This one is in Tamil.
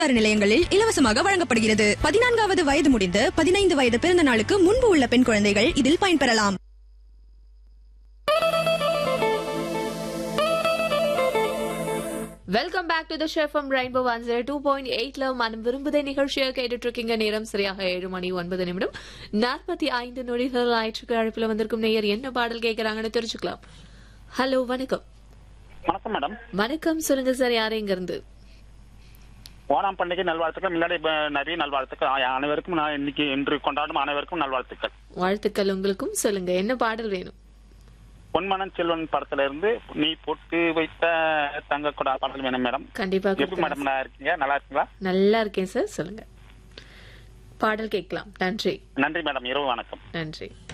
சுகாதார நிலையங்களில் இலவசமாக வழங்கப்படுகிறது பதினான்காவது வயது முடிந்து பதினைந்து வயது பிறந்த நாளுக்கு முன்பு உள்ள பெண் குழந்தைகள் இதில் பயன்பெறலாம் welcome back to the chef from rainbow one zero two point எயிட்ல மனம் விரும்புதை நிகழ்ச்சியை கேட்டுட்டு இருக்கீங்க நேரம் சரியாக ஏழு மணி ஒன்பது நிமிடம் நாற்பத்தி ஐந்து நொடிகள் ஆயிற்றுக்கு அழைப்புல வந்திருக்கும் நேயர் என்ன பாடல் கேட்கறாங்கன்னு தெரிஞ்சுக்கலாம் ஹலோ வணக்கம் வணக்கம் மேடம் வணக்கம் சொல்லுங்க சார் யாரு இங்க இருந்து ஓணாம் பண்டிகை நல்வாழ்த்துக்கள் முன்னாடி ப- நிறைய நல்வாழ்த்துக்கள் ஆ- அனைவருக்கும் நான் இன்னைக்கு இன்று கொண்டாடும் அனைவருக்கும் நல்வாழ்த்துக்கள் வாழ்த்துக்கள் உங்களுக்கும் சொல்லுங்க என்ன பாடல் வேணும் பொன்மனன் செல்வன் படத்துல இருந்து நீ பொட்டு வைத்த தங்க கொடா பாடல் வேணும் மேடம் கண்டிப்பா எப்படி கொடுக்கலாம். மேடம் நல்லா இருக்கீங்க நல்லா இருக்கீங்களா நல்லா இருக்கேன் சார் சொல்லுங்க பாடல் கேட்கலாம் நன்றி நன்றி மேடம் இரவு வணக்கம் நன்றி